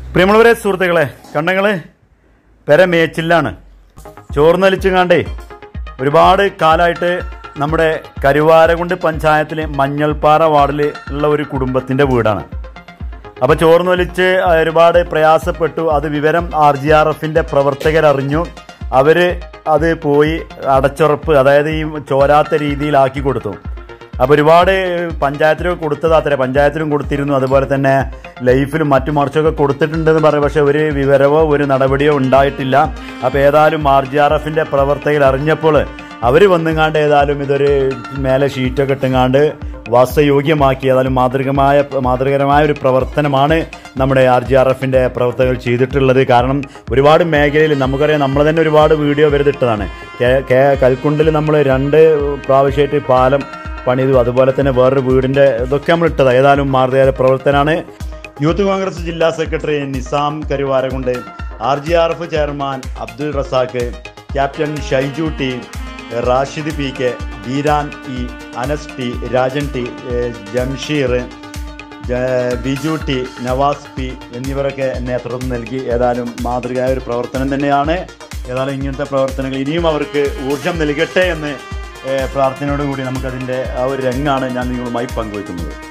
പ്രിയമുള്ളവരെ സുഹൃത്തുക്കളെ കണ്ണങ്ങള് പെര മേച്ചിലാണ് ചോർന്നലിച്ചുങ്ങാണ്ടേ ഒരുപാട് കാലമായിട്ട് നമ്മുടെ കരുവാരകുണ്ട് പഞ്ചായത്തിലെ മഞ്ഞൾപ്പാറ വാർഡിൽ ഉള്ള ഒരു കുടുംബത്തിൻ്റെ വീടാണ് അപ്പോൾ ചോർന്നൊലിച്ച് ഒരുപാട് പ്രയാസപ്പെട്ടു അത് വിവരം ആർ ജി ആർ എഫിൻ്റെ പ്രവർത്തകരറിഞ്ഞു അവർ അത് പോയി അടച്ചുറപ്പ് അതായത് ഈ ചോരാത്ത രീതിയിലാക്കി കൊടുത്തു അപ്പോൾ ഒരുപാട് പഞ്ചായത്തിലും കൊടുത്തത് അത്ര പഞ്ചായത്തിലും കൊടുത്തിരുന്നു അതുപോലെ തന്നെ ലൈഫിലും മറ്റു മറിച്ചൊക്കെ കൊടുത്തിട്ടുണ്ടെന്ന് പറഞ്ഞു പക്ഷേ ഒരു വിവരമോ ഒരു നടപടിയോ ഉണ്ടായിട്ടില്ല അപ്പോൾ ഏതായാലും ആർ ജി ആർ എഫിൻ്റെ പ്രവർത്തകർ അറിഞ്ഞപ്പോൾ അവർ വന്നുങ്ങാണ്ട് ഏതായാലും ഇതൊരു മേലെ ഷീറ്റൊക്കെ ഇട്ടുങ്ങാണ്ട് വാസയോഗ്യമാക്കി ഏതായാലും മാതൃകമായ മാതൃകരമായ ഒരു പ്രവർത്തനമാണ് നമ്മുടെ ആർ ജി ആർ എഫിൻ്റെ പ്രവർത്തകർ ചെയ്തിട്ടുള്ളത് കാരണം ഒരുപാട് മേഖലയിൽ നമുക്കറിയാം നമ്മൾ തന്നെ ഒരുപാട് വീഡിയോ വരുതിട്ടതാണ് കേ- കേ- കൽക്കുണ്ടിൽ നമ്മൾ രണ്ട് പ്രാവശ്യമായിട്ട് പാലം പണിതു അതുപോലെ തന്നെ വേറൊരു വീടിൻ്റെ ഇതൊക്കെ നമ്മൾ ഇട്ടത് ഏതായാലും മാതൃകയുടെ പ്രവർത്തനമാണ് യൂത്ത് കോൺഗ്രസ് ജില്ലാ secretary Nizam Karuvarakund R G R F chairman Abdul Razak captain Shaiju T Rashid P K Beeran E Anas T Rajan T ഏഹ് ജംഷീർ ജ- ബിജു ടി നവാസ് പി എന്നിവരൊക്കെ നേതൃത്വം നൽകി ഏതായാലും മാതൃകയായ ഒരു പ്രവർത്തനം തന്നെയാണ് ഏതായാലും ഇങ്ങനത്തെ പ്രവർത്തനങ്ങൾ ഇനിയും അവർക്ക് ഊർജം നൽകട്ടെ എന്ന് ഏഹ് പ്രാർത്ഥനയോടുകൂടി നമുക്കതിൻ്റെ ആ ഒരു രംഗാണ് ഞാൻ നിങ്ങളുമായി പങ്കുവയ്ക്കുന്നത്